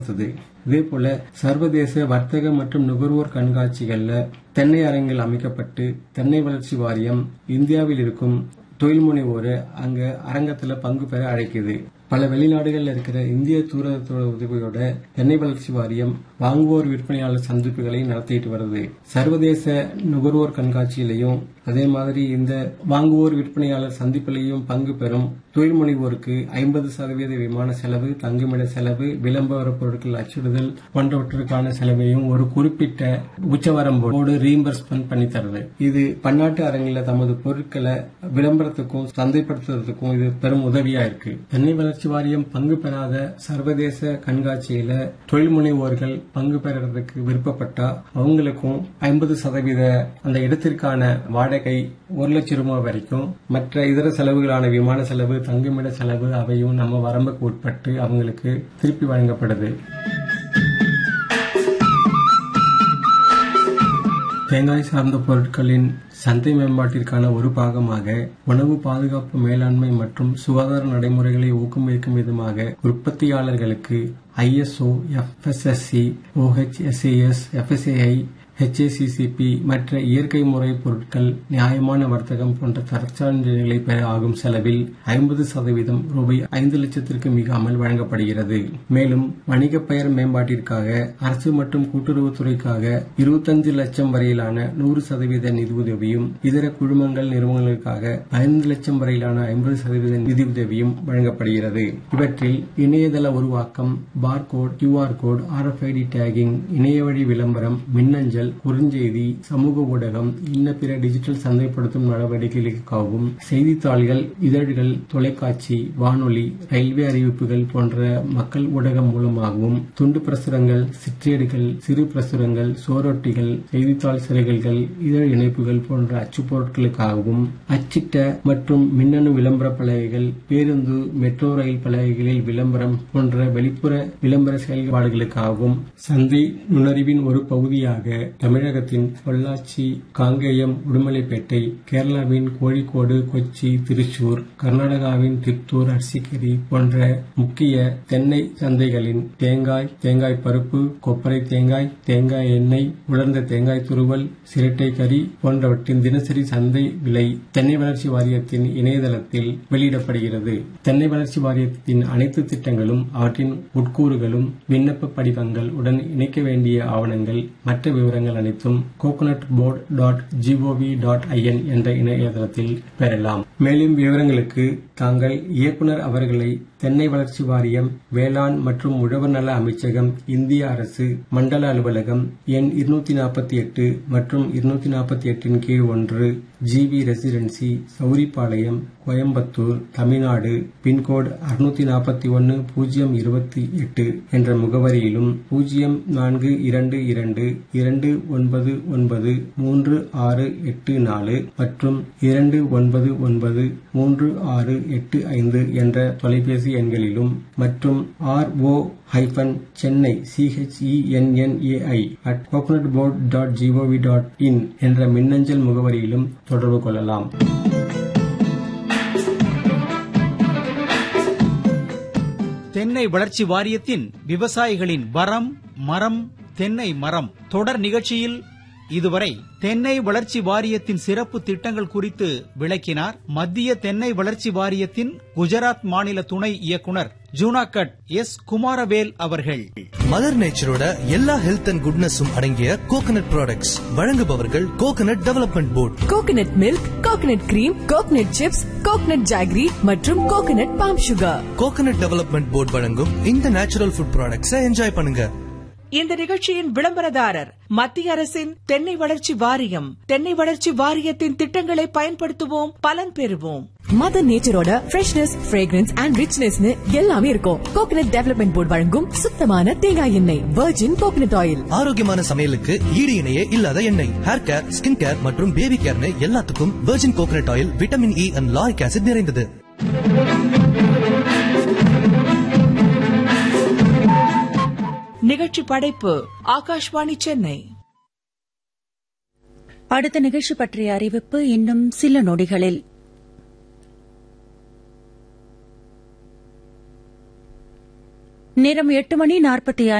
இருந்தது இதேபோல சர்வதேச வர்த்தக மற்றும் நுகர்வோர் கண்காட்சிகள்ல தென்னை அரங்கில் அமைக்கப்பட்டு தென்னை வளர்ச்சி வாரியம் இந்தியாவில் இருக்கும் தொழில் முனைவோரை அங்க அரங்கத்துல பங்கு பெற அழைக்குது பல வெளிநாடுகளில் இருக்கிற இந்திய தூதரகத்தோட உதவியோட தென்னை வளர்ச்சி வாரியம் வாங்குவோர் விற்பனையாளர் சந்திப்புகளை நடத்திட்டு வருது சர்வதேச நுகர்வோர் கண்காட்சியிலையும் அதே மாதிரி இந்த வாங்குவோர் விற்பனையாளர் சந்திப்பிலையும் பங்கு பெறும் தொழில் முனைவோருக்கு ஐம்பது சதவீத விமான செலவு தங்குமிட செலவு விளம்பர பொருட்கள் அச்சிடுதல் போன்றவற்றுக்கான செலவையும் ஒரு குறிப்பிட்ட உச்சவரம்போடு ரீம்பர்ஸ்மெண்ட் பண்ணி தருது இது பன்னாட்டு அரங்கில் தமது பொருட்களை விளம்பரத்துக்கும் சந்தைப்படுத்துறதுக்கும் இது பெரும் உதவியா இருக்கு தென்னை வளர்ச்சி வாரியம் பங்கு பெறாத சர்வதேச கண்காட்சியில தொழில் முனைவோர்கள் பங்கு பெறறதுக்கு விருப்பப்பட்டா அவங்களுக்கும் ஐம்பது சதவீத அந்த இடத்திற்கான வாடகை ஒரு லட்சம் ரூபாய் வரைக்கும் மற்ற இதர செலவுகளான விமான செலவு தங்குமிட செலவு அவையும் நம்ம வரம்புக்கு உட்பட்டு அவங்களுக்கு திருப்பி வழங்கப்படுது தேங்காய் சார்ந்த பொருட்களின் சந்தை மேம்பாட்டிற்கான ஒரு பாகமாக உணவு பாதுகாப்பு மேலாண்மை மற்றும் சுகாதார நடைமுறைகளை ஊக்குவிக்கும் விதமாக உற்பத்தியாளர்களுக்கு ISO FSSC OHSAS FSSAI HACCP மற்ற இயற்கை முறை பொருட்கள் நியாயமான வர்த்தகம் போன்ற தரச்சான்றிதழ்களை பெற ஆகும் செலவில் ஐம்பது சதவீதம் ரூபாய் ஐந்து லட்சத்திற்கு மிகாமல் வழங்கப்படுகிறது மேலும் வணிக பெயர் மேம்பாட்டிற்காக அரசு மற்றும் கூட்டுறவுத்துறைக்காக இருபத்தஞ்சு லட்சம் வரையிலான நூறு சதவீத நிதியுதவியும் இதர குழுமங்கள் நிறுவனங்களுக்காக பதினைந்து லட்சம் வரையிலான ஐம்பது சதவீத நிதியுதவியும் வழங்கப்படுகிறது இவற்றில் இணையதள உருவாக்கம் barcode QR code RFID tagging இணைய வழி விளம்பரம் மின்னஞ்சல் குறுஞ்செய்தி சமூக ஊடகம் இன்ன பிற டிஜிட்டல் சந்தைப்படுத்தும் நடவடிக்கைகளுக்காகவும் செய்தித்தாள்கள் இதழ்கள் தொலைக்காட்சி வானொலி ரயில்வே அறிவிப்புகள் போன்ற மக்கள் ஊடகம் மூலமாகவும் துண்டு பிரசுரங்கள் சிற்றேடுகள் சிறு பிரசுரங்கள் சோரொட்டிகள் செய்தித்தாள் சிறைகள் இதழ் இணைப்புகள் போன்ற அச்சுப் பொருட்களுக்காகவும் அச்சிட்ட மற்றும் மின்னணு விளம்பர பலகைகள் பேருந்து மெட்ரோ ரயில் பலகைகளில் விளம்பரம் போன்ற வெளிப்புற விளம்பர செயல்பாடுகளுக்காகவும் சந்தை நுண்ணறிவின் ஒரு பகுதியாக தமிழகத்தின் பொள்ளாச்சி காங்கேயம் உடுமலைப்பேட்டை கேரளாவின் கோழிக்கோடு கொச்சி திருச்சூர் கர்நாடகாவின் திருத்தூர் அர்சிக்கரி போன்ற முக்கிய தென்னை சந்தைகளின் தேங்காய் தேங்காய் பருப்பு கொப்பரை தேங்காய் தேங்காய் எண்ணெய் உலர்ந்த தேங்காய் துருவல் சிரட்டை கறி போன்றவற்றின் தினசரி சந்தை விலை தென்னை வளர்ச்சி வாரியத்தின் இணையதளத்தில் வெளியிடப்படுகிறது தென்னை வளர்ச்சி வாரியத்தின் அனைத்து திட்டங்களும் அவற்றின் உட்கூறுகளும் விண்ணப்ப படிவங்கள் உடன் இணைக்க வேண்டிய ஆவணங்கள் மற்ற விவரங்கள் அனைத்தும் coconut board dot G O V dot I N என்ற இணையதளத்தில் பெறலாம் மேலும் விவரங்களுக்கு தாங்கள் இயக்குனர் அவர்களை தென்னை வளர்ச்சி வாரியம் வேளாண் மற்றும் உழவர் நல அமைச்சகம் இந்திய அரசு மண்டல அலுவலகம் எண் இருநூத்தி நாற்பத்தி எட்டு மற்றும் இருநூத்தி நாற்பத்தி எட்டின் கீழ் ஒன்று GV residency Sowripalayam Coimbatore Tamil Nadu pincode அறுநூத்தி நாற்பத்தி ஒன்னு பூஜ்ஜியம் இருபத்தி எட்டு என்ற முகவரியிலும் பூஜ்ஜியம் நான்கு இரண்டு இரண்டு இரண்டு ஒன்பது ஒன்பது மூன்று ஆறு எட்டு நாலு மற்றும் இரண்டு ஒன்பது ஒன்பது மூன்று ஆறு எட்டு ஐந்து என்ற தொலைபேசி எண்களிலும் மற்றும் R O hyphen Chennai CHENNAI at coconut board dot G O V dot in என்ற மின்னஞ்சல் முகவரியிலும் தொடர்பு கொள்ளலாம் தென்னை வளர்ச்சி வாரியத்தின் விவசாயிகளின் வரம் மரம் தென்னை மரம் தொடர் நிகழ்ச்சியில் இதுவரை தென்னை வளர்ச்சி வாரியத்தின் சிறப்பு திட்டங்கள் குறித்து விளக்கினார் மத்திய தென்னை வளர்ச்சி வாரியத்தின் குஜராத் மாநில துணை இயக்குனர் ஜூனாகட் எஸ் குமாரவேல் அவர்கள் மதர் நேச்சரோட எல்லா ஹெல்த் அண்ட் குட்னஸும் அடங்கிய கோகனட் ப்ராடக்ட்ஸ் வழங்குபவர்கள் coconut development board coconut milk coconut cream coconut chips coconut jaggery மற்றும் coconut palm sugar coconut development board வழங்கும் இந்த நேச்சுரல் ஃபுட் ப்ராடக்ட்ஸை என்ஜாய் பண்ணுங்க இந்த நிகழ்ச்சியின் விளம்பரதாரர் மத்திய அரசின் தென்னை வளர்ச்சி வாரியம் தென்னை வளர்ச்சி வாரியத்தின் திட்டங்களை பயன்படுத்துவோம் பலன் பெறுவோம் மதர் நேச்சரோட ஃப்ரெஷ்னஸ் ஃப்ரேக்ரன்ஸ் அண்ட் ரிச்னஸ்னு எல்லாமே இருக்கும் கோகனட் டெவலப்மெண்ட் போர்டு வழங்கும் சுத்தமான தேங்காய் எண்ணெய் வெர்ஜின் கோகனட் ஆயில் ஆரோக்கியமான சமையலுக்கு ஈடு இணையே இல்லாத எண்ணெய் ஹேர் கேர் ஸ்கின் கேர் மற்றும் பேபி கேர்னு எல்லாத்துக்கும் virgin coconut oil vitamin E and lauric acid நிறைந்தது நிகழ்ச்சி படைப்பு ஆகாஷ்வாணி சென்னை அடுத்த நிகழ்ச்சி பற்றிய அறிவிப்பு இன்னும் சில நொடிகளில் நேரம் எட்டு மணி நாற்பத்தி